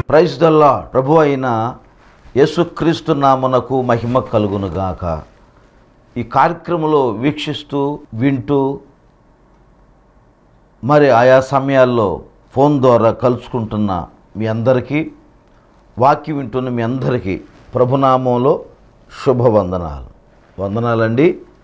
praise దల్లా ప్రభు అయిన యేసుక్రీస్తు నామనకు మహిమ కలుగునుగాక ఈ కార్యక్రమంలో వీక్షిస్తూ వింటూ మరి ఆయా సమయాల్లో ఫోన్ ద్వారా కలుసుకుంటున్న మీ అందరికీ వాక్యం వింటున్న మీ అందరికీ ప్రభునామంలో శుభవందనాలు వందనాలండి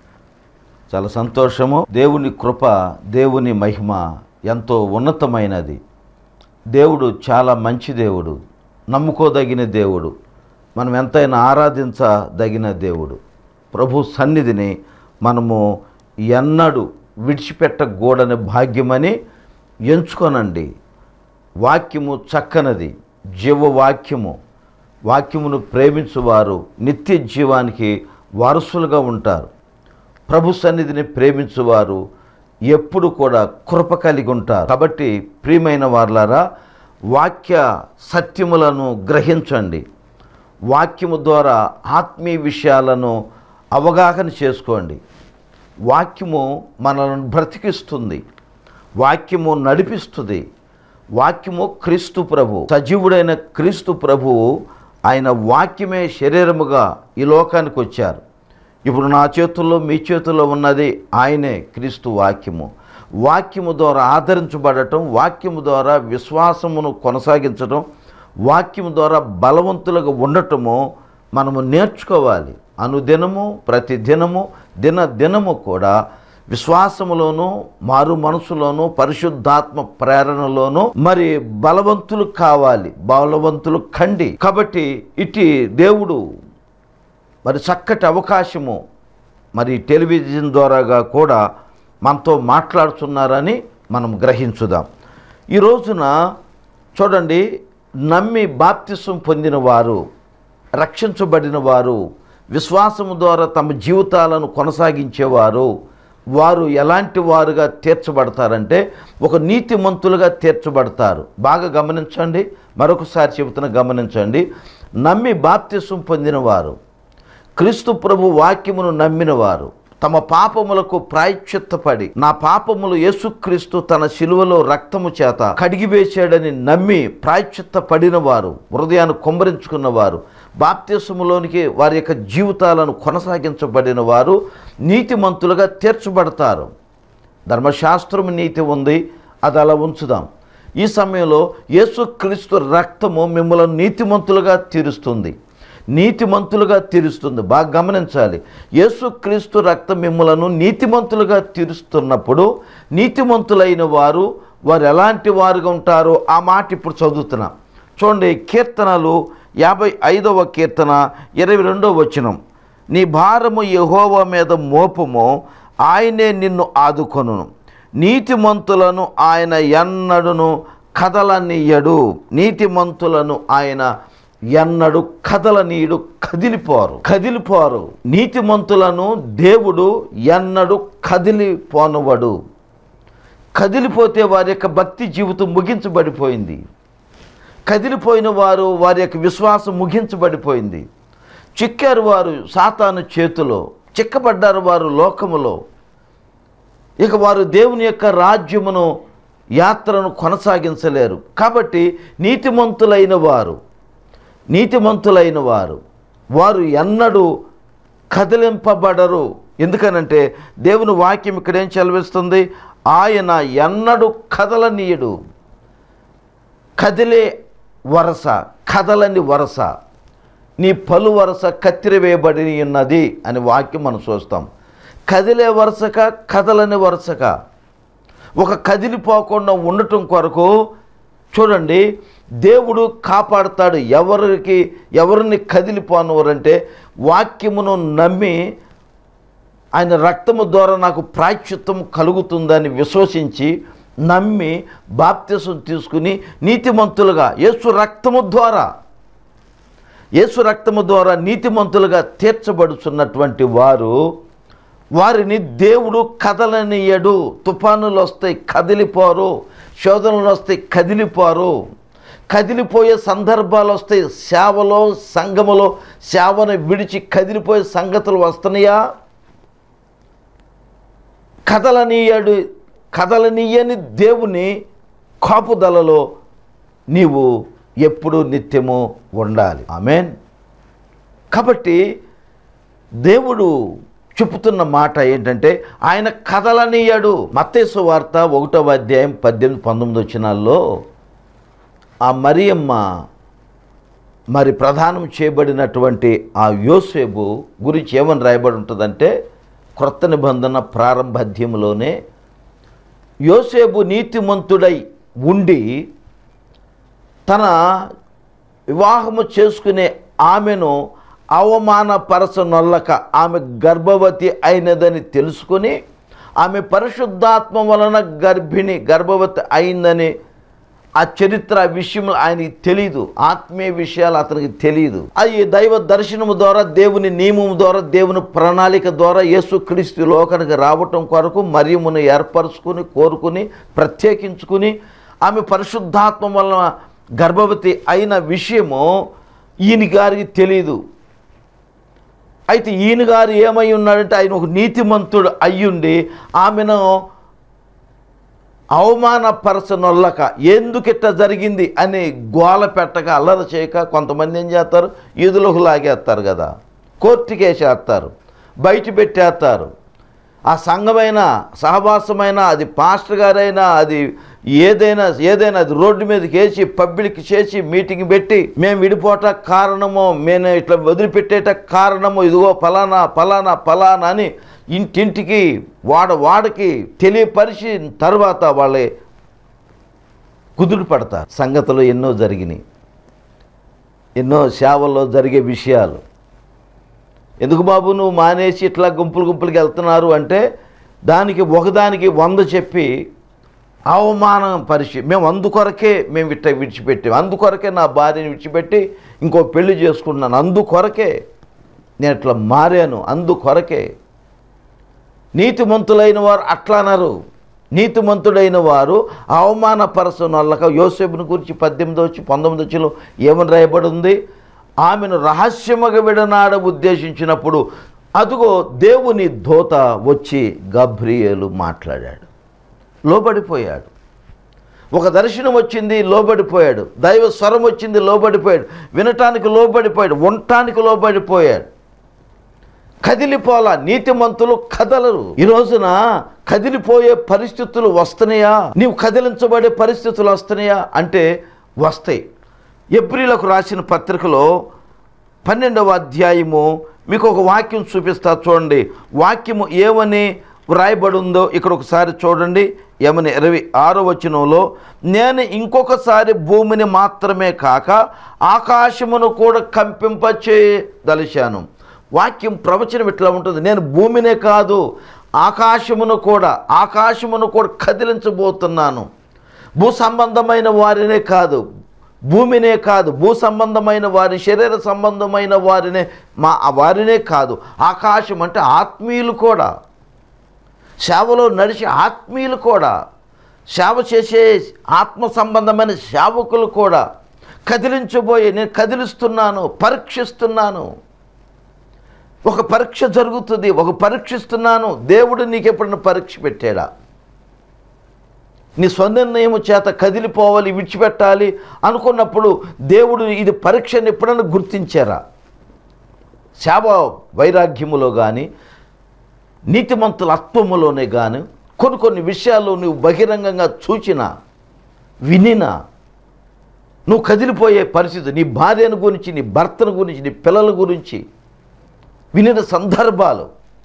చాలా సంతోషము దేవుని కృప దేవుని మహిమ ఎంతో ఉన్నతమైనది దేవుడు చాలా మంచి దేవుడు నమ్ముకోదగిన దేవుడు మనం ఎంతైనా ఆరాధించదగిన దేవుడు ప్రభు సన్నిధిని మనము ఎన్నడూ విడిచిపెట్టకూడని భాగ్యమని ఎంచుకోనండి వాక్యము చక్కనది జీవవాక్యము వాక్యమును ప్రేమించువారు నిత్య జీవానికి వారసులుగా ఉంటారు ప్రభు సన్నిధిని ప్రేమించువారు ఎప్పుడు కూడా కృప కలిగి ఉంటారు కాబట్టి ప్రియమైన వార్లారా వాక్య సత్యములను గ్రహించండి వాక్యము ద్వారా ఆత్మీయ విషయాలను అవగాహన చేసుకోండి వాక్యము మనల్ని బ్రతికిస్తుంది వాక్యము నడిపిస్తుంది వాక్యము క్రీస్తు ప్రభు సజీవుడైన క్రీస్తు ప్రభువు ఆయన వాక్యమే శరీరముగా ఈ లోకానికి వచ్చారు ఇప్పుడు నా చేతుల్లో మీ చేతుల్లో ఉన్నది ఆయనే క్రీస్తు వాక్యము వాక్యము ద్వారా ఆదరించబడటం వాక్యము ద్వారా విశ్వాసమును కొనసాగించడం వాక్యము ద్వారా బలవంతులుగా ఉండటము మనము నేర్చుకోవాలి అనుదినము ప్రతి దినము దిన దినము కూడా విశ్వాసములోను మారు మనసులోను పరిశుద్ధాత్మ ప్రేరణలోను మరి బలవంతులు కావాలి బలవంతులు కండి కాబట్టి ఇటు దేవుడు మరి చక్కటి అవకాశము మరి టెలివిజన్ ద్వారాగా కూడా మనతో మాట్లాడుతున్నారని మనం గ్రహించుదాం ఈ రోజున చూడండి నమ్మి బాప్తిసం పొందిన వారు రక్షించబడిన వారు విశ్వాసము ద్వారా తమ జీవితాలను కొనసాగించేవారు వారు ఎలాంటి వారుగా తీర్చబడతారంటే ఒక నీతిమంతులుగా తీర్చబడతారు బాగా గమనించండి మరొకసారి చెబుతున్న గమనించండి నమ్మి బాప్తిసం పొందినవారు క్రీస్తు ప్రభు వాక్యమును నమ్మినవారు తమ పాపములకు ప్రాయశ్చిత్తపడి నా పాపములు యేసుక్రీస్తు తన శిలువలో రక్తము చేత కడిగివేశాడని నమ్మి ప్రాయశ్చిత్త పడిన వారు హృదయాన్ని కొమ్మరించుకున్నవారు బాప్తిసములోనికి వారి యొక్క జీవితాలను కొనసాగించబడిన వారు నీతిమంతులుగా తీర్చబడతారు ధర్మశాస్త్రం నీతి ఉంది అది అలా ఉంచుదాం ఈ సమయంలో యేసుక్రీస్తు రక్తము మిమ్మల్ని నీతిమంతులుగా తీరుస్తుంది నీతిమంతులుగా తీరుస్తుంది బాగా గమనించాలి యేసుక్రీస్తు రక్తం మిమ్మలను నీతిమంతులుగా తీరుస్తున్నప్పుడు నీతిమంతులైన వారు వారు ఎలాంటి వారుగా ఉంటారో ఆ మాట ఇప్పుడు చదువుతున్నాం చూడండి కీర్తనలు యాభై ఐదవ కీర్తన ఇరవై రెండవ వచనం నీ భారము యహోవ మీద మోపము ఆయనే నిన్ను ఆదుకొనును నీతిమంతులను ఆయన ఎన్నడును కదలనీయడు నీతిమంతులను ఆయన ఎన్నడు కదలనీయుడు కదిలిపోరు కదిలిపోరు నీతిమంతులను దేవుడు ఎన్నడు కదిలిపోనవడు కదిలిపోతే వారి యొక్క భక్తి జీవితం ముగించబడిపోయింది కదిలిపోయిన వారు వారి యొక్క విశ్వాసం ముగించబడిపోయింది చిక్కారు వారు సాతాను చేతిలో చిక్కబడ్డారు వారు లోకములో ఇక వారు దేవుని యొక్క రాజ్యమును యాత్రను కొనసాగించలేరు కాబట్టి నీతిమంతులైన వారు నీతిమంతులైన వారు వారు ఎన్నడూ కదిలింపబడరు ఎందుకనంటే దేవుని వాక్యం ఇక్కడ ఏం చెలవిస్తుంది ఆయన ఎన్నడూ కదలనీయుడు కదిలే వరస కదలని వరస నీ పలు వరస కత్తిరివేయబడి ఉన్నది అని వాక్యం మనం చూస్తాం కదిలే వరుసక కదలని వరుసక ఒక కదిలిపోకుండా ఉండటం కొరకు చూడండి దేవుడు కాపాడుతాడు ఎవరికి ఎవరిని కదిలిపోనవరంటే వాక్యమును నమ్మి ఆయన రక్తము ద్వారా నాకు ప్రాయశ్చిత్తం కలుగుతుందని విశ్వసించి నమ్మి బాప్తిసం తీసుకుని నీతిమంతులుగా యేసు రక్తము ద్వారా యేసు రక్తము ద్వారా నీతిమంతులుగా తీర్చబడుచున్నటువంటి వారు వారిని దేవుడు కదలనీయడు తుఫానులు వస్తాయి కదిలిపోరు శోధనలు వస్తాయి కదిలిపోరు కదిలిపోయే సందర్భాలు వస్తాయి సేవలో సంఘములో సేవను విడిచి కదిలిపోయే సంగతులు వస్తున్నాయా కదలనీయడు కదలనీయని దేవుని కాపుదలలో నీవు ఎప్పుడు నిత్యము ఉండాలి ఆమెన్ కాబట్టి దేవుడు చెబుతున్న మాట ఏంటంటే ఆయన కథలనీయడు మత్తేసు వార్త ఒకటవ అధ్యాయం పద్దెనిమిది పంతొమ్మిది వచ్చినాల్లో ఆ మరియమ్మ మరి ప్రధానం చేయబడినటువంటి ఆ యోసేపు గురించి ఏమని రాయబడి ఉంటుందంటే క్రొత్త నిబంధన ప్రారంభాధ్యంలోనే యోసేపు నీతిమంతుడై ఉండి తన వివాహము చేసుకునే ఆమెను అవమానపరచనొల్లక ఆమె గర్భవతి అయినదని తెలుసుకుని ఆమె పరిశుద్ధాత్మ వలన గర్భిణి గర్భవతి అయిందని ఆ చరిత్ర ఆ విషయంలో ఆయనకి తెలియదు ఆత్మీయ విషయాలు అతనికి తెలియదు అది దైవ దర్శనము ద్వారా దేవుని నియమం ద్వారా దేవుని ప్రణాళిక ద్వారా యేసుక్రీస్తు లోకానికి రావటం కొరకు మరియమును ఏర్పరచుకుని కోరుకుని ప్రత్యేకించుకుని ఆమె పరిశుద్ధాత్మ వలన గర్భవతి అయిన విషయము ఈయన గారికి తెలియదు అయితే ఈయన గారు ఏమై ఉన్నాడంటే ఆయన ఒక నీతిమంతుడు అయ్యుండి ఆమెను అవమానపరచనొల్లక ఎందుకు ఇట్లా జరిగింది అని గోల పెట్టక అల్లరి చేయక కొంతమంది ఏం చేస్తారు ఈదులకు లాగేస్తారు కదా కోర్టుకి వేసేస్తారు బయట పెట్టేస్తారు ఆ సంఘమైన సహవాసమైన అది పాస్టర్ గారైనా అది ఏదైనా ఏదైనా అది రోడ్డు మీదకి వేసి పబ్లిక్ చేసి మీటింగ్ పెట్టి మేము విడిపోట కారణమో మేము ఇట్లా వదిలిపెట్టేట కారణమో ఇదిగో ఫలానా ఫలానా ఫలానా అని ఇంటింటికి వాడ వాడకి తెలియపరిచి తర్వాత వాళ్ళే కుదురు పడతారు సంగతులు ఎన్నో జరిగినాయి ఎన్నో సేవల్లో జరిగే విషయాలు ఎందుకు బాబు నువ్వు మానేసి ఇట్లా గుంపులు గుంపులకి వెళ్తున్నారు అంటే దానికి ఒకదానికి వంద చెప్పి అవమానం పరిచి మేము అందుకొరకే మేము ఇట్లా విడిచిపెట్టాం అందుకొరకే నా భార్యని విడిచిపెట్టి ఇంకో పెళ్లి చేసుకుంటున్నాను అందుకొరకే నేను ఇట్లా మారాను అందుకొరకే నీతిమంతులైన వారు అట్లా అన్నారు నీతిమంతుడైన వారు అవమానపరచన వాళ్ళక యోసేపుని గురించి పద్దెనిమిది వచ్చి పంతొమ్మిది వచ్చిలో ఏమని రాయబడి ఉంది ఆమెను రహస్యముగా విడనాడ ఉద్దేశించినప్పుడు అదుగో దేవుని దోత వచ్చి గబ్రియేలు మాట్లాడాడు లోబడిపోయాడు ఒక దర్శనం వచ్చింది లోబడిపోయాడు దైవ స్వరం వచ్చింది లోబడిపోయాడు వినటానికి లోబడిపోయాడు ఉండటానికి లోబడిపోయాడు కదిలిపోలా నీతిమంతులు కదలరు ఈ రోజున కదిలిపోయే పరిస్థితులు వస్తున్నాయా నీవు కదిలించబడే పరిస్థితులు వస్తున్నాయా అంటే వస్తాయి ఎబ్రిలకు రాసిన పత్రికలో పన్నెండవ అధ్యాయము మీకు ఒక వాక్యం చూపిస్తా చూడండి వాక్యము ఏమని వ్రాయబడి ఉందో ఇక్కడ ఒకసారి చూడండి ఏమని ఇరవై ఆరో వచనంలో నేను ఇంకొకసారి భూమిని మాత్రమే కాక ఆకాశమును కూడా కంపింపచేయదలిశాను వాక్యం ప్రవచనం ఇట్లా ఉంటుంది నేను భూమినే కాదు ఆకాశమును కూడా ఆకాశమును కూడా కదిలించబోతున్నాను భూ సంబంధమైన వారినే కాదు భూమినే కాదు భూ సంబంధమైన వారి శరీర సంబంధమైన వారినే మా వారినే కాదు ఆకాశం అంటే ఆత్మీయులు కూడా సేవలో నడిచే ఆత్మీయులు కూడా సేవ చేసే ఆత్మ సంబంధమైన సేవకులు కూడా కదిలించబోయే నేను కదిలిస్తున్నాను పరీక్షిస్తున్నాను ఒక పరీక్ష జరుగుతుంది ఒక పరీక్షిస్తున్నాను దేవుడు నీకు ఎప్పుడైనా పరీక్ష పెట్టాడా నీ స్వనిర్ణయం చేత కదిలిపోవాలి విడిచిపెట్టాలి అనుకున్నప్పుడు దేవుడు ఇది పరీక్షను ఎప్పుడైనా గుర్తించారా సేవ వైరాగ్యములో కానీ నీతిమంతుల అత్వములోనే కానీ కొన్ని కొన్ని విషయాల్లో నువ్వు బహిరంగంగా చూచినా వినినా నువ్వు కదిలిపోయే పరిస్థితి నీ భార్యను గురించి నీ భర్తను గురించి నీ పిల్లల గురించి వినిన సందర్భాలు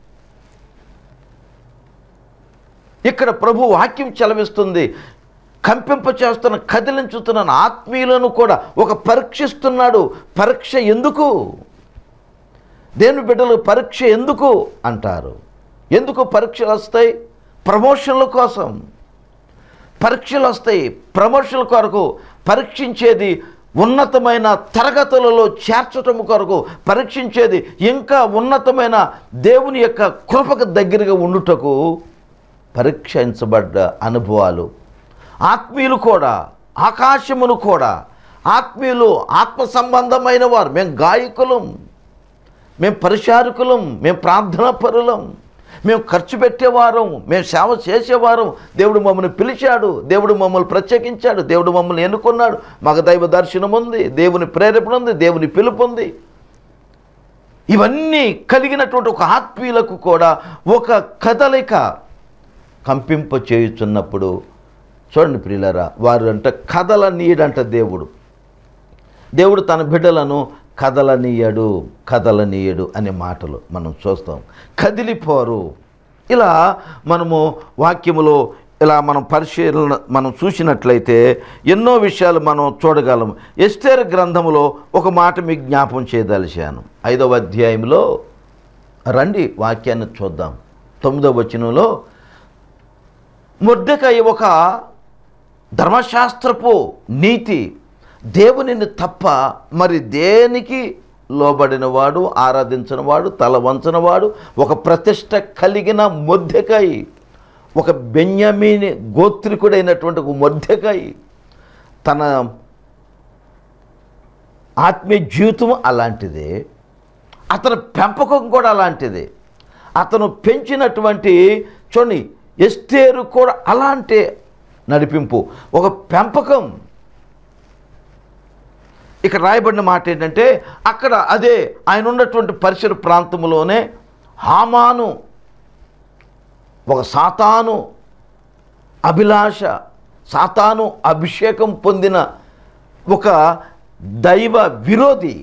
ఇక్కడ ప్రభు వాక్యం చెలవిస్తుంది కంపింప చేస్తున్న కదిలించుతున్న ఆత్మీయులను కూడా ఒక పరీక్షిస్తున్నాడు పరీక్ష ఎందుకు దేవుని బిడ్డలు పరీక్ష ఎందుకు అంటారు ఎందుకు పరీక్షలు వస్తాయి ప్రమోషన్ల కోసం పరీక్షలు వస్తాయి ప్రమోషన్ల కొరకు పరీక్షించేది ఉన్నతమైన తరగతులలో చేర్చటం కొరకు పరీక్షించేది ఇంకా ఉన్నతమైన దేవుని యొక్క కృపకు దగ్గరగా ఉండుటకు పరీక్షించబడ్డ అనుభవాలు ఆత్మీయులు కూడా ఆకాశమును కూడా ఆత్మీయులు ఆత్మ సంబంధమైన వారు మేము గాయకులం మేము పరిచారకులం మేము ప్రార్థనా పరులం మేము ఖర్చు పెట్టేవారం మేము సేవ చేసేవారం దేవుడు మమ్మల్ని పిలిచాడు దేవుడు మమ్మల్ని ప్రత్యేకించాడు దేవుడు మమ్మల్ని ఎన్నుకున్నాడు మాకు దైవ దర్శనం ఉంది దేవుని ప్రేరేపణ ఉంది దేవుని పిలుపు ఉంది ఇవన్నీ కలిగినటువంటి ఒక ఆత్మీయులకు కూడా ఒక కదలిక కంపింప చేయుచున్నప్పుడు చూడండి ప్రియులరా వారు అంట కథల నీడంట దేవుడు దేవుడు తన బిడ్డలను కదలనీయడు కదలనీయడు అనే మాటలు మనం చూస్తాం కదిలిపోరు ఇలా మనము వాక్యములో ఇలా మనం పరిశీలన మనం చూసినట్లయితే ఎన్నో విషయాలు మనం చూడగలము ఎస్టేర్ గ్రంథములో ఒక మాట మీకు జ్ఞాపం చేయదలిచాను ఐదవ అధ్యాయంలో రండి వాక్యాన్ని చూద్దాం తొమ్మిదవ వచనంలో ముద్దకై ఒక ధర్మశాస్త్రపు నీతి దేవునిని తప్ప మరి దేనికి లోబడినవాడు ఆరాధించినవాడు తల వంచనవాడు ఒక ప్రతిష్ట కలిగిన మొద్దెకాయి ఒక బెన్యమీని గోత్రికుడైనటువంటి ఒక మొద్దెకాయి తన ఆత్మీయ జీవితం అలాంటిదే అతని పెంపకం కూడా అలాంటిదే అతను పెంచినటువంటి చూడండి ఎస్తేరు కూడా అలాంటి నడిపింపు ఒక పెంపకం ఇక్కడ రాయబడిన మాట ఏంటంటే అక్కడ అదే ఆయన ఉన్నటువంటి పరిసర ప్రాంతంలోనే హామాను ఒక సాతాను అభిలాష సాతాను అభిషేకం పొందిన ఒక దైవ విరోధి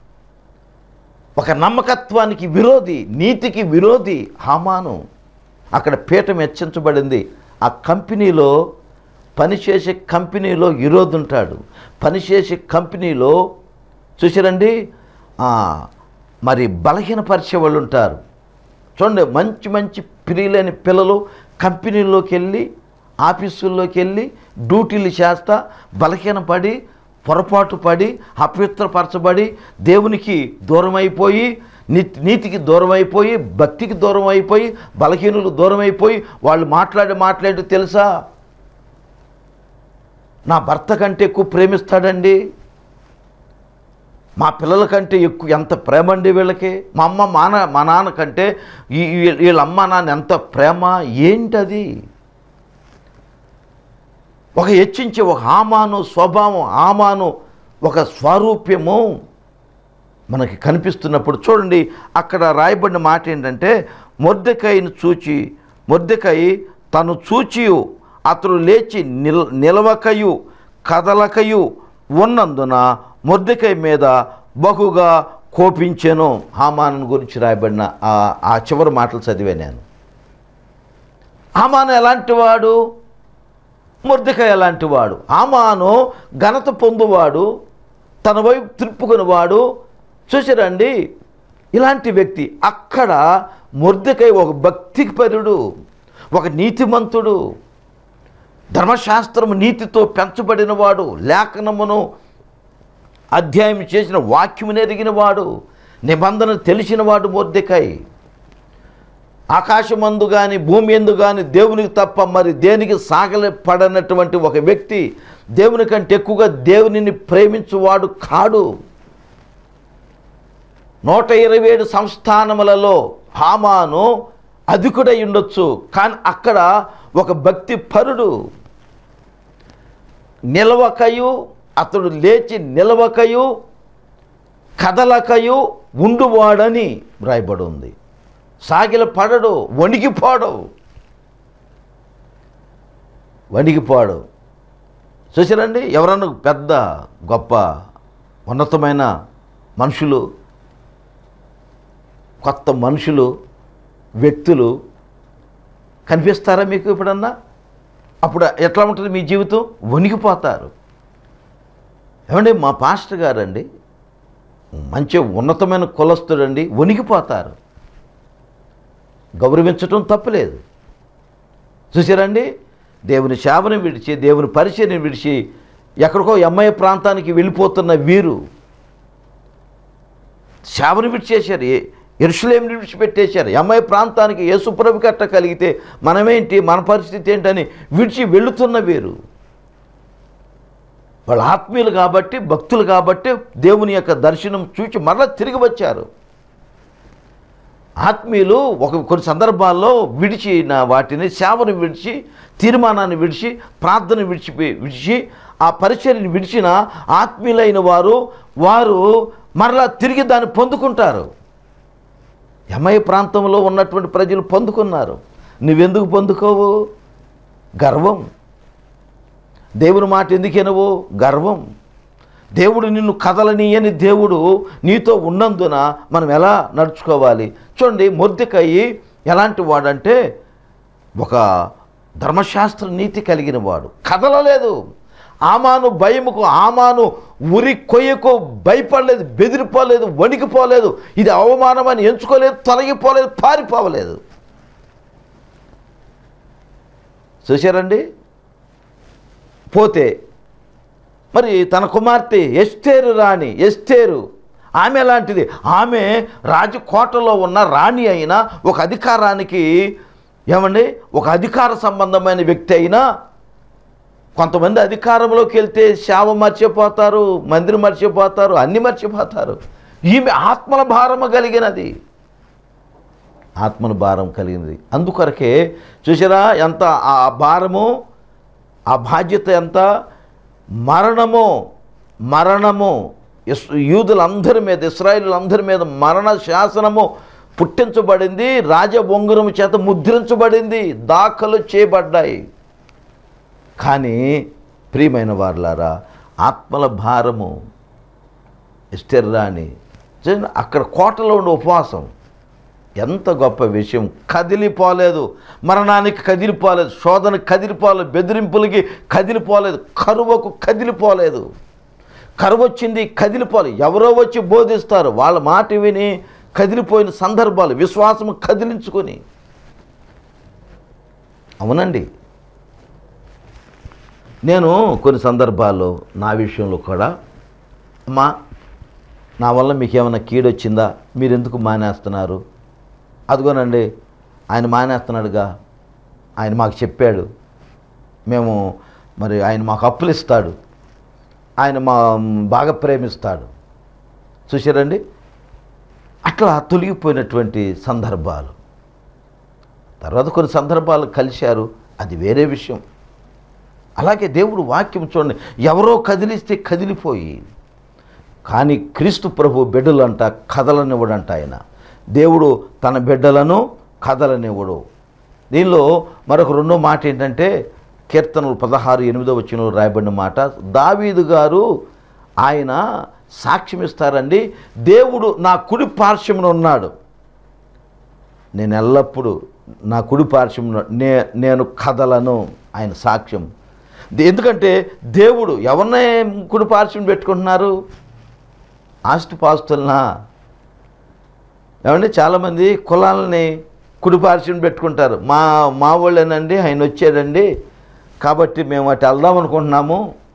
ఒక నమ్మకత్వానికి విరోధి నీతికి విరోధి హామాను అక్కడ పీఠం హెచ్చించబడింది ఆ కంపెనీలో పనిచేసే కంపెనీలో విరోధి ఉంటాడు పనిచేసే కంపెనీలో చూసారండి ఆ, మరి బలహీనపరిచే వాళ్ళు ఉంటారు చూడండి మంచి మంచి ప్రియులైన పిల్లలు కంపెనీల్లోకి వెళ్ళి ఆఫీసుల్లోకి వెళ్ళి డ్యూటీలు చేస్తా బలహీనపడి పొరపాటు పడి అపవిత్రపరచబడి దేవునికి దూరం అయిపోయి నీ- నీతికి దూరం అయిపోయి భక్తికి దూరం అయిపోయి బలహీనులు దూరం అయిపోయి వాళ్ళు మాట్లాడే మాట్లాడి తెలుసా నా భర్త కంటే ఎక్కువ ప్రేమిస్తాడండి మా పిల్లల కంటే ఎక్కువ ఎంత ప్రేమ అండి వీళ్ళకి మా అమ్మ మా నా మా నాన్న కంటే ఈ ఈ- వీళ్ళ అమ్మ నాన్న ఎంత ప్రేమ ఏంటది ఒక హెచ్చించే ఒక ఆమాను స్వభావం ఆమాను ఒక స్వారూప్యము మనకి కనిపిస్తున్నప్పుడు చూడండి అక్కడ రాయబడిన మాట ఏంటంటే మొర్దెకాయను చూచి మొర్దెకాయ తను చూచియు అతడు లేచి నిల్ నిలవకయు కదలకయు ఉన్నందున మొర్దెకాయ మీద బహుగా కోపించెను హామాను గురించి రాయబడిన ఆ ఆ చివరి మాటలు చదివా నేను హామాను ఎలాంటి వాడు ముర్దికాయ ఎలాంటి వాడు ఆమాను ఘనత పొందువాడు తన వైపు త్రిప్పుకునేవాడు చూసారండి ఇలాంటి వ్యక్తి అక్కడ ముర్దికాయ ఒక భక్తిపరుడు ఒక నీతిమంతుడు ధర్మశాస్త్రము నీతితో పెంచబడినవాడు లేఖనమును అధ్యాయం చేసిన వాక్యమును ఎరిగినవాడు నిబంధన తెలిసినవాడు మొర్దెకాయి ఆకాశమందు కానీ భూమి ఎందు కానీ దేవునికి తప్ప మరి దేనికి సాగలి పడనటువంటి ఒక వ్యక్తి దేవుని కంటే ఎక్కువగా దేవునిని ప్రేమించువాడు కాడు నూట ఇరవై ఏడు సంస్థానములలో హామాను అధికుడై ఉండొచ్చు కానీ అక్కడ ఒక భక్తి పరుడు నిలవకయు అతడు లేచి నిలవకయు కదలకయు ఉండువాడని వ్రాయబడి ఉంది సాగిల పడడు వణికిపోడు వణికిపోడు చూసారండి ఎవరన్నా పెద్ద గొప్ప ఉన్నతమైన మనుషులు కొత్త మనుషులు వ్యక్తులు కనిపిస్తారా మీకు ఎప్పుడన్నా అప్పుడు ఎట్లా ఉంటుంది మీ జీవితం వణికిపోతారు ఏమండి మా పాస్టర్ గారండి మంచి ఉన్నతమైన కులస్తుడండి వణికిపోతారు గౌరవించటం తప్పులేదు చూసారండి దేవుని శాపను విడిచి దేవుని పరిచయం విడిచి ఎక్కడికో ఎంఐ ప్రాంతానికి వెళ్ళిపోతున్న వీరు శాపను విడిచేశారు ఏ- ఎరుసలేంని విడిచిపెట్టేశారు ఎంఐ ప్రాంతానికి ఏ సుప్రభు కట్ట కలిగితే మనమేంటి మన పరిస్థితి ఏంటని విడిచి వెళుతున్న వీరు వాళ్ళు ఆత్మీయులు కాబట్టి భక్తులు కాబట్టి దేవుని యొక్క దర్శనం చూచి మరలా తిరిగి వచ్చారు ఆత్మీయులు ఒక కొన్ని సందర్భాల్లో విడిచిన వాటిని సేవను విడిచి తీర్మానాన్ని విడిచి ప్రార్థన విడిచి విడిచి ఆ పరిచర్ని విడిచిన ఆత్మీయులైన వారు వారు మరలా తిరిగి దాన్ని పొందుకుంటారు ఎంఐ ప్రాంతంలో ఉన్నటువంటి ప్రజలు పొందుకున్నారు నువ్వెందుకు పొందుకోవు గర్వం దేవుని మాట ఎందుకు వినవు గర్వం దేవుడు నిన్ను కదలనీయని దేవుడు నీతో ఉన్నందున మనం ఎలా నడుచుకోవాలి చూడండి మొర్దికయ్యి ఎలాంటి వాడంటే ఒక ధర్మశాస్త్ర నీతి కలిగిన వాడు కదలలేదు ఆమాను భయముకు ఆమాను ఉరి కొయ్యకు భయపడలేదు బెదిరిపోలేదు వణికిపోలేదు ఇది అవమానమని ఎంచుకోలేదు తొలగిపోలేదు పారిపోవలేదు చూశారండి పోతే మరి తన కుమార్తె ఎస్టేరు రాణి ఎస్టేరు ఆమె ఎలాంటిది ఆమె రాజకోటలో ఉన్న రాణి అయినా ఒక అధికారానికి ఏమండి ఒక అధికార సంబంధమైన వ్యక్తి అయినా కొంతమంది అధికారంలోకి వెళ్తే సేవ మర్చిపోతారు మందిరం మర్చిపోతారు అన్ని మర్చిపోతారు ఈమె ఆత్మల భారము కలిగినది ఆత్మల భారం కలిగినది అందుకొరకే చూసారా ఎంత ఆ భారము ఆ బాధ్యత ఎంత మరణము మరణము ఇస్ యూదులందరి మీద ఇస్రాయిలందరి మీద మరణ శాసనము పుట్టించబడింది రాజబొంగురము చేత ముద్రించబడింది దాఖలు చేయబడ్డాయి కానీ ప్రియమైన వారులారా ఆత్మల భారము ఇష్టర్రాని చూడండి, అక్కడ కోటలో ఉండే ఉపవాసం ఎంత గొప్ప విషయం కదిలిపోలేదు మరణానికి కదిలిపోలేదు శోధనకి కదిలిపోలేదు బెదిరింపులకి కదిలిపోలేదు కరువుకు కదిలిపోలేదు కరువు వచ్చింది కదిలిపోలేదు ఎవరో వచ్చి బోధిస్తారు వాళ్ళ మాట విని కదిలిపోయిన సందర్భాలు విశ్వాసం కదిలించుకొని అవునండి నేను కొన్ని సందర్భాల్లో నా విషయంలో కూడా అమ్మా నా వల్ల మీకు ఏమైనా కీడొచ్చిందా మీరు ఎందుకు మానేస్తున్నారు అదిగోనండి ఆయన మానేస్తున్నాడుగా ఆయన మాకు చెప్పాడు మేము మరి ఆయన మాకు అప్పులు ఇస్తాడు ఆయన మా బాగా ప్రేమిస్తాడు చూసారండి అట్లా తొలగిపోయినటువంటి సందర్భాలు తర్వాత కొన్ని సందర్భాలు కలిశారు అది వేరే విషయం అలాగే దేవుడు వాక్యం చూడండి ఎవరో కదిలిస్తే కదిలిపోయి కానీ క్రీస్తు ప్రభు బిడ్డలంట కదలనివ్వడంట ఆయన దేవుడు తన బిడ్డలను కదలనివ్వడు దీనిలో మరొక రెండో మాట ఏంటంటే కీర్తనలు పదహారు ఎనిమిదో వచ్చిన రాయబడిన మాట దావీదు గారు ఆయన సాక్ష్యం ఇస్తారండి దేవుడు నా కుడి పార్శ్వమున ఉన్నాడు నేను ఎల్లప్పుడూ నా కుడి పార్శ్వమున నే నేను కదలను ఆయన సాక్ష్యం దే- ఎందుకంటే దేవుడు ఎవరినే కుడి పార్శ్వం పెట్టుకుంటున్నారు ఆస్తిపాస్తులనా ఏమండి చాలామంది కులాలని కుడిపార్శ్వం పెట్టుకుంటారు మా మా వాళ్ళేనండి ఆయన వచ్చాడండి కాబట్టి మేము అటు వెళ్దాం అనుకుంటున్నాము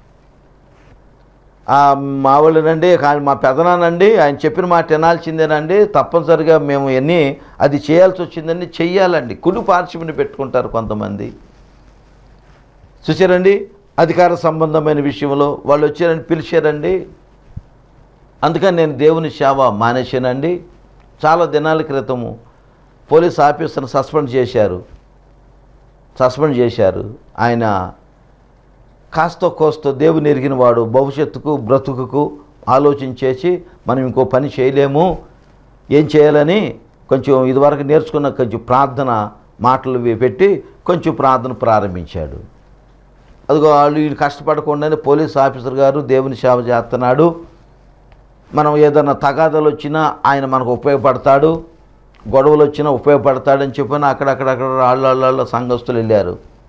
ఆ, మా వాళ్ళేనండి కానీ మా పెదనానండి ఆయన చెప్పిన మాట వినాల్సిందేనండి తప్పనిసరిగా మేము ఎన్ని అది చేయాల్సి వచ్చిందండి చెయ్యాలండి కుడి పార్శ్వని పెట్టుకుంటారు కొంతమంది చూసారండి అధికార సంబంధమైన విషయంలో వాళ్ళు వచ్చారని పిలిచారండి అందుకని నేను దేవుని సేవ మానేశానండి చాలా దినాల క్రితము పోలీస్ ఆఫీసర్ని సస్పెండ్ చేశారు సస్పెండ్ చేశారు ఆయన కాస్తో కోస్తో దేవుని ఎరిగిన వాడు భవిష్యత్తుకు బ్రతుకుకు ఆలోచించేసి మనం ఇంకో పని చేయలేము ఏం చేయాలని కొంచెం ఇదివరకు నేర్చుకున్న కొంచెం ప్రార్థన మాటలు ఇవి పెట్టి కొంచెం ప్రార్థన ప్రారంభించాడు అదిగో వాళ్ళు వీళ్ళు కష్టపడకుండానే పోలీస్ ఆఫీసర్ గారు దేవుని సేవ చేస్తున్నాడు మనం ఏదైనా తగాదాలు వచ్చినా ఆయన మనకు ఉపయోగపడతాడు గొడవలు వచ్చినా ఉపయోగపడతాడని చెప్పిన అక్కడక్కడక్కడ వాళ్ళ వాళ్ళ సంఘస్థులు వెళ్ళారు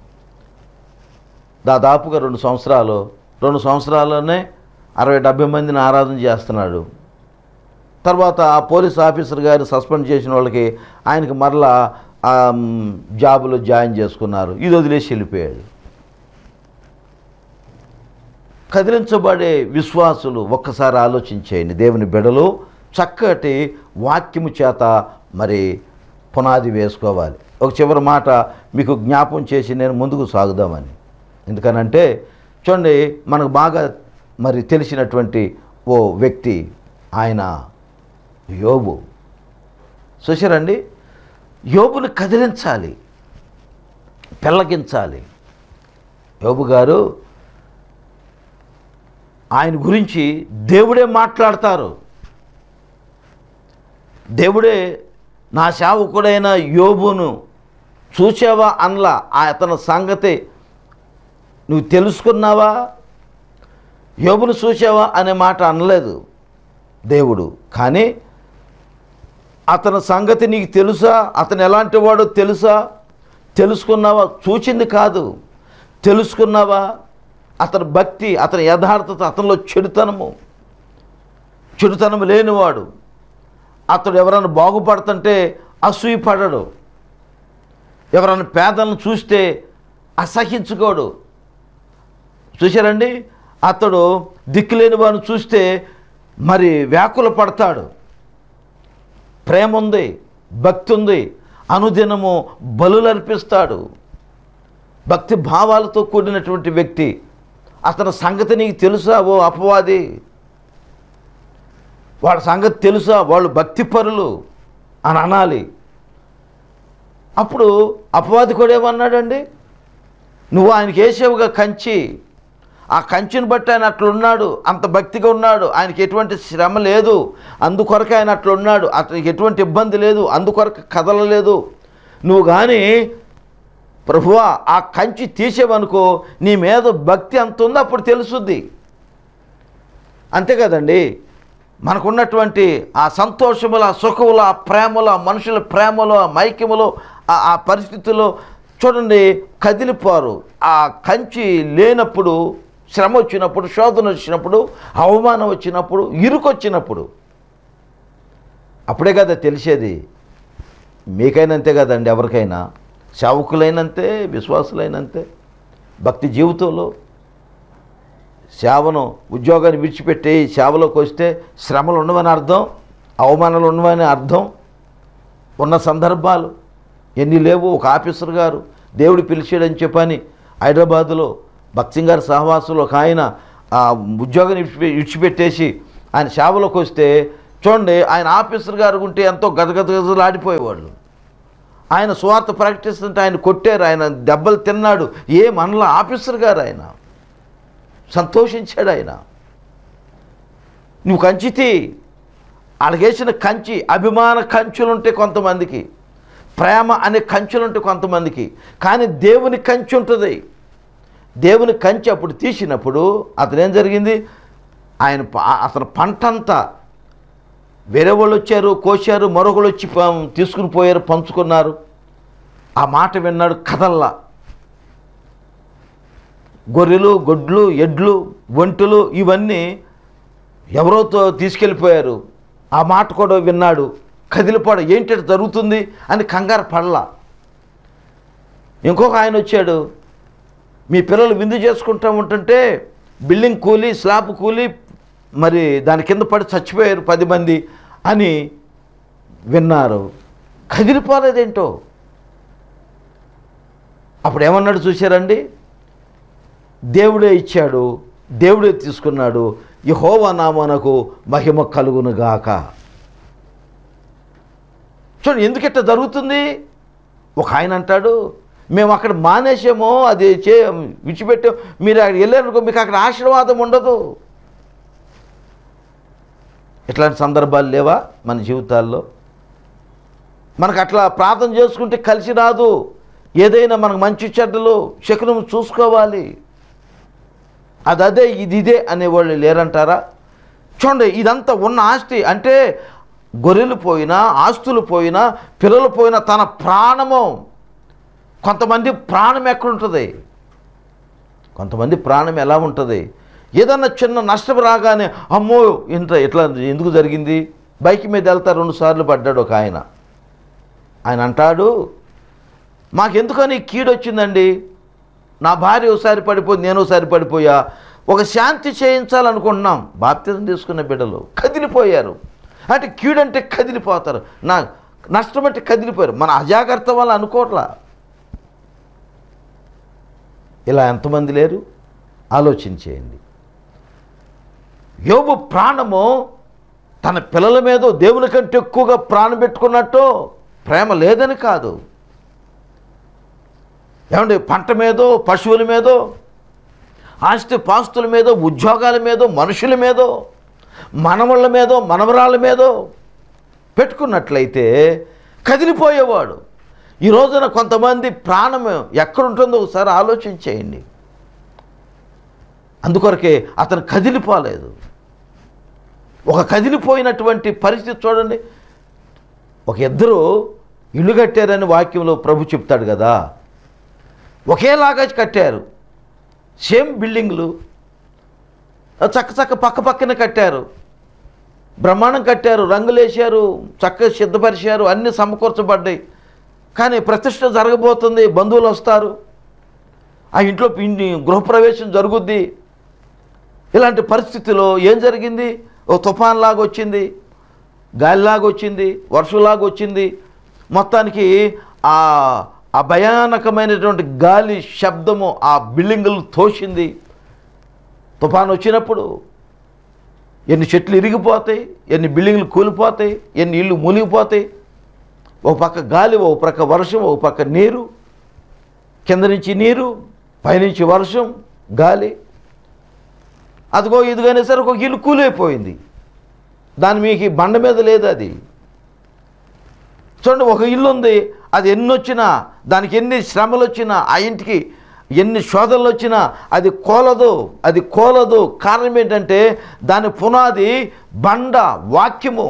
దాదాపుగా రెండు సంవత్సరాలు రెండు సంవత్సరాల్లోనే అరవై డెబ్బై మందిని ఆరాధన చేస్తున్నాడు తర్వాత ఆ పోలీస్ ఆఫీసర్ గారిని సస్పెండ్ చేసిన వాళ్ళకి ఆయనకి మరలా ఆ, మ్, జాబులో జాయిన్ చేసుకున్నారు ఇది వదిలేసి వెళ్ళిపోయాడు కదిలించబడే విశ్వాసులు ఒక్కసారి ఆలోచించేయండి దేవుని బిడలు చక్కటి వాక్యము చేత మరి పునాది వేసుకోవాలి ఒక చివరి మాట మీకు జ్ఞాపం చేసి నేను ముందుకు సాగుదామని ఎందుకనంటే చూడండి మనకు బాగా మరి తెలిసినటువంటి ఓ వ్యక్తి ఆయన యోబు చూసారండి యోబుని కదిలించాలి పెళ్ళగించాలి యోబు గారు ఆయన గురించి దేవుడే మాట్లాడతారు దేవుడే నా సేవకుడైన యోబును చూసావా అనలా ఆ అతని సంగతి నువ్వు తెలుసుకున్నావా యోబును చూసావా అనే మాట అనలేదు దేవుడు కానీ అతని సంగతి నీకు తెలుసా అతను ఎలాంటి వాడో తెలుసా తెలుసుకున్నావా చూచింది కాదు తెలుసుకున్నావా అతని భక్తి అతని యథార్థత అతనిలో చెడుతనము చెడుతనం లేనివాడు అతడు ఎవరైనా బాగుపడుతుంటే అసూయపడడు ఎవరైనా పేదలను చూస్తే అసహించుకోడు చూశారండి అతడు దిక్కులేని వాడిని చూస్తే మరి వ్యాకుల పడతాడు ప్రేమ ఉంది భక్తి ఉంది అనుదినము బలులు అర్పిస్తాడు భక్తి భావాలతో కూడినటువంటి వ్యక్తి అతని సంగతి నీకు తెలుసా ఓ అపవాది వాళ్ళ సంగతి తెలుసా వాళ్ళు భక్తిపరులు అని అనాలి అప్పుడు అపవాది కూడా ఏమన్నాడండి నువ్వు ఆయనకి వేసేవుగా కంచి ఆ కంచిని బట్టి ఆయన అట్లున్నాడు అంత భక్తిగా ఉన్నాడు ఆయనకి ఎటువంటి శ్రమ లేదు అందుకొరకు ఆయన అట్లున్నాడు అతనికి ఎటువంటి ఇబ్బంది లేదు అందుకొరకు కదలలేదు నువ్వు కానీ ప్రభువా ఆ కంచి తీసేవనుకో నీ మీద భక్తి అంత ఉందో అప్పుడు తెలుసుద్ది అంతే కదండి మనకున్నటువంటి ఆ సంతోషముల ఆ సుఖముల ఆ ప్రేమలో ఆ మనుషుల ప్రేమలో ఆ మైక్యములో ఆ ఆ పరిస్థితుల్లో చూడండి కదిలిపోరు ఆ కంచి లేనప్పుడు శ్రమ వచ్చినప్పుడు శోధన వచ్చినప్పుడు అవమానం వచ్చినప్పుడు ఇరుకొచ్చినప్పుడు అప్పుడే కదా తెలిసేది మీకైనా అంతే కదండి ఎవరికైనా సేవకులైనంతే విశ్వాసులైనంతే భక్తి జీవితంలో సేవను ఉద్యోగాన్ని విడిచిపెట్టి సేవలోకి వస్తే శ్రమలు ఉండవని అర్థం అవమానాలు ఉండవని అర్థం ఉన్న సందర్భాలు ఎన్ని లేవు ఒక ఆఫీసర్ గారు దేవుడు పిలిచాడని చెప్పని హైదరాబాదులో భక్సింగ్ గారి సహవాసంలో ఒక ఆయన ఆ ఉద్యోగాన్ని విడిచిపె విడిచిపెట్టేసి ఆయన సేవలోకి వస్తే చూడండి ఆయన ఆఫీసర్ గారు ఉంటే ఎంతో గదగదగదలు ఆడిపోయేవాళ్ళు ఆయన స్వార్థ ప్రకటిస్తుంటే ఆయన కొట్టారు ఆయన దెబ్బలు తిన్నాడు ఏ మనల ఆఫీసర్ గారు ఆయన సంతోషించాడు ఆయన నువ్వు కంచితి అడగేసిన కంచి అభిమాన కంచులుంటే కొంతమందికి ప్రేమ అనే కంచులుంటే కొంతమందికి కానీ దేవుని కంచి ఉంటుంది దేవుని కంచి అప్పుడు తీసినప్పుడు అతను ఏం జరిగింది ఆయన ప- అతని పంట అంతా వేరే వాళ్ళు వచ్చారు కోశారు మరొకళ్ళు వచ్చి ప- తీసుకుని పోయారు పంచుకున్నారు ఆ మాట విన్నాడు కదల్లా గొర్రెలు గొడ్లు ఎడ్లు ఒంటులు ఇవన్నీ ఎవరోతో తీసుకెళ్ళిపోయారు ఆ మాట కూడా విన్నాడు కదిలిపోవడం ఏంటి ఇట్లా జరుగుతుంది అని కంగారు పడలా ఇంకొక ఆయన వచ్చాడు మీ పిల్లలు విందు చేసుకుంటూ ఉంటుంటే బిల్డింగ్ కూలి స్లాబ్ కూలి మరి దాని కింద పడి చచ్చిపోయారు పది మంది అని విన్నారు కదిలిపోలేదేంటో అప్పుడు ఏమన్నాడు చూశారండి దేవుడే ఇచ్చాడు దేవుడే తీసుకున్నాడు యెహోవా నామనకు మహిమ కలుగునుగాక చూడండి ఎందుకు ఇట్లా జరుగుతుంది ఒక ఆయన అంటాడు మేము అక్కడ మానేసామో అది చే విడిచిపెట్టాం మీరు అక్కడ వెళ్ళారనుకో మీకు అక్కడ ఆశీర్వాదం ఉండదు ఇట్లాంటి సందర్భాలు లేవా మన జీవితాల్లో మనకు అట్లా ప్రార్థన చేసుకుంటే కలిసి రాదు ఏదైనా మనకు మంచి చెడ్డలు శకునం చూసుకోవాలి అది అదే ఇది ఇదే అనేవాళ్ళు లేరంటారా చూడండి ఇదంతా ఉన్న ఆస్తి అంటే గొర్రెలు పోయినా ఆస్తులు పోయినా పిల్లలు పోయినా తన ప్రాణము కొంతమంది ప్రాణం ఎక్కడుంటుంది కొంతమంది ప్రాణం ఎలా ఉంటుంది ఏదన్నా చిన్న నష్టం రాగానే అమ్మో ఇంత ఇట్లా ఎందుకు జరిగింది బైక్ మీద వెళ్తా రెండు సార్లు పడ్డాడు ఒక ఆయన ఆయన అంటాడు మాకెందుకని కీడు వచ్చిందండి నా భార్య ఒకసారి పడిపోయింది నేను ఒకసారి పడిపోయా ఒక శాంతి చేయించాలనుకుంటున్నాం బాప్తిజం తీసుకున్న బిడ్డలు కదిలిపోయారు అంటే కీడంటే కదిలిపోతారు నా నష్టం అంటే కదిలిపోయారు మన అజాగ్రత్త వల్ల అనుకోవట్లా ఇలా ఎంతమంది లేరు ఆలోచించేయండి యోబు ప్రాణము తన పిల్లల మీద దేవుని కంటే ఎక్కువగా ప్రాణం పెట్టుకున్నట్టు ప్రేమ లేదని కాదు ఏమండి పంట మీదో పశువుల మీదో ఆస్తి పాస్తుల మీదో ఉద్యోగాల మీదో మనుషుల మీదో మనవళ్ళ మీదో మనవరాళ్ళ మీదో పెట్టుకున్నట్లయితే కదిలిపోయేవాడు ఈ రోజున కొంతమంది ప్రాణం ఎక్కడుంటుందో ఒకసారి ఆలోచించేయండి అందుకొరకే అతను కదిలిపోలేదు ఒక కదిలిపోయినటువంటి పరిస్థితి చూడండి ఒక ఇద్దరు ఇల్లు కట్టారని వాక్యంలో ప్రభు చెప్తాడు కదా ఒకేలాగా కట్టారు సేమ్ బిల్డింగ్లు చక్క చక్క పక్క పక్కన కట్టారు బ్రహ్మాండం కట్టారు రంగులేశారు చక్కగా సిద్ధపరిచారు అన్నీ సమకూర్చబడ్డాయి కానీ ప్రతిష్ట జరగబోతుంది బంధువులు వస్తారు ఆ ఇంట్లో ఇన్ని గృహప్రవేశం జరుగుద్ది ఇలాంటి పరిస్థితిలో ఏం జరిగింది ఓ తుఫాన్ లాగా వచ్చింది గాలిలాగా వచ్చింది వర్షంలాగా వచ్చింది మొత్తానికి ఆ ఆ భయానకమైనటువంటి గాలి శబ్దము ఆ బిల్డింగులు తోసింది తుఫాన్ వచ్చినప్పుడు ఎన్ని చెట్లు ఇరిగిపోతాయి ఎన్ని బిల్డింగ్లు కూలిపోతాయి ఎన్ని ఇళ్ళు మూలిగిపోతాయి ఒక పక్క గాలి ఒక పక్క వర్షం ఒక పక్క నీరు కింద నుంచి నీరు పైనుంచి వర్షం గాలి అదిగో ఇదిగోనే సరే ఒక ఇల్లు కూలైపోయింది దాని మీకు బండ మీద లేదు అది చూడండి ఒక ఇల్లు ఉంది అది ఎన్ని వచ్చినా దానికి ఎన్ని శ్రమలు వచ్చినా ఆ ఇంటికి ఎన్ని శోధనలు వచ్చినా అది కోలదు అది కోలదు కారణం ఏంటంటే దాని పునాది బండ వాక్యము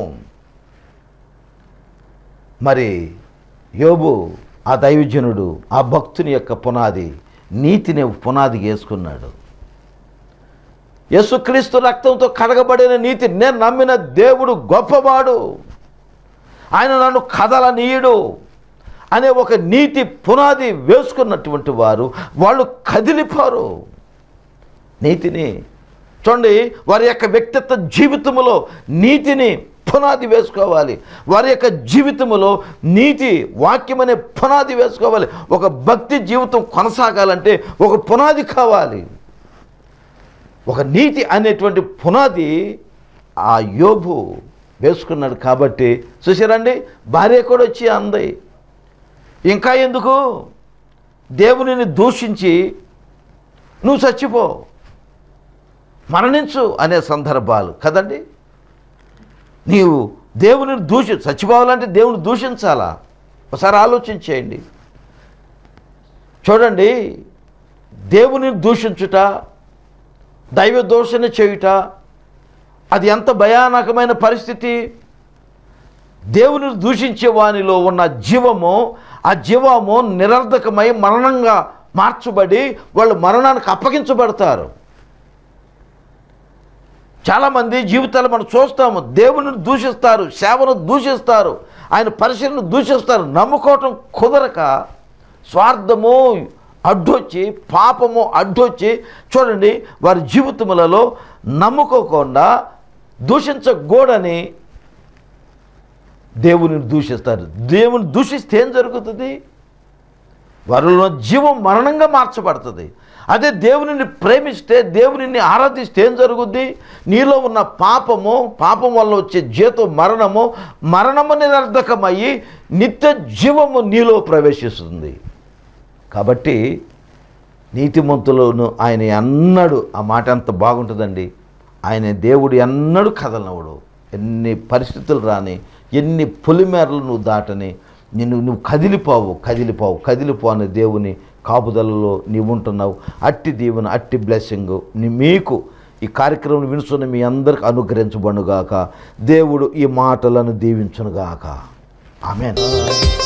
మరి యోబు ఆ దైవజనుడు ఆ భక్తుని యొక్క పునాది నీతిని పునాది వేసుకున్నాడు యేసుక్రీస్తు రక్తంతో కడగబడిన నీతి నేను నమ్మిన దేవుడు గొప్పవాడు ఆయన నన్ను కదలనీయుడు అనే ఒక నీతి పునాది వేసుకున్నటువంటి వారు వాళ్ళు కదిలిపోరు నీతిని చూడండి వారి యొక్క వ్యక్తిత్వ జీవితంలో నీతిని పునాది వేసుకోవాలి వారి యొక్క జీవితంలో నీతి వాక్యం అనే పునాది వేసుకోవాలి ఒక భక్తి జీవితం కొనసాగాలంటే ఒక పునాది కావాలి ఒక నీతి అనేటువంటి పునాది ఆ యోబు వేసుకున్నాడు కాబట్టి చూసారండి భార్య కూడా వచ్చి అంది ఇంకా ఎందుకు దేవునిని దూషించి నువ్వు చచ్చిపో మరణించు అనే సందర్భాలు కదండి నీవు దేవుని దూషి చచ్చిపోవాలంటే దేవుని దూషించాలా ఒకసారి ఆలోచించేయండి చూడండి దేవుని దూషించుట దైవ దోషణ చేయుట అది ఎంత భయానకమైన పరిస్థితి దేవుని దూషించే వానిలో ఉన్న జీవము ఆ జీవము నిరర్ధకమై మరణంగా మార్చబడి వాళ్ళు మరణానికి అప్పగించబడతారు చాలామంది జీవితాలు మనం చూస్తాము దేవుని దూషిస్తారు సేవను దూషిస్తారు ఆయన పరిశీలన దూషిస్తారు నమ్ముకోవటం కుదరక స్వార్థము అడ్డొచ్చి పాపము అడ్డొచ్చి చూడండి వారి జీవితములలో నమ్ముకోకుండా దూషించకూడని దేవుని దూషిస్తారు దేవుని దూషిస్తే ఏం జరుగుతుంది వారిలో జీవం మరణంగా మార్చబడుతుంది అదే దేవునిని ప్రేమిస్తే దేవునిని ఆరాధిస్తే ఏం జరుగుద్ది నీలో ఉన్న పాపము పాపం వల్ల వచ్చే జీతం మరణము మరణము నిరర్ధకమయ్యి నిత్య జీవము నీలో ప్రవేశిస్తుంది కాబట్టి నీతిమంతులను ఆయన ఎన్నడు ఆ మాట ఎంత బాగుంటుందండి ఆయన దేవుడు ఎన్నడూ కదలనవుడు ఎన్ని పరిస్థితులు రాని ఎన్ని పొలిమేరలు నువ్వు దాటని నిన్ను నువ్వు కదిలిపోవు కదిలిపోవు కదిలిపో అనే దేవుని కాపుదలలో నీవు ఉంటున్నావు అట్టి దీవెన అట్టి బ్లెస్సింగ్ మీకు ఈ కార్యక్రమం వినుస్తున్న మీ అందరికి అనుగ్రహించబడుగాక దేవుడు ఈ మాటలను దీవించునుగాక ఆమెన్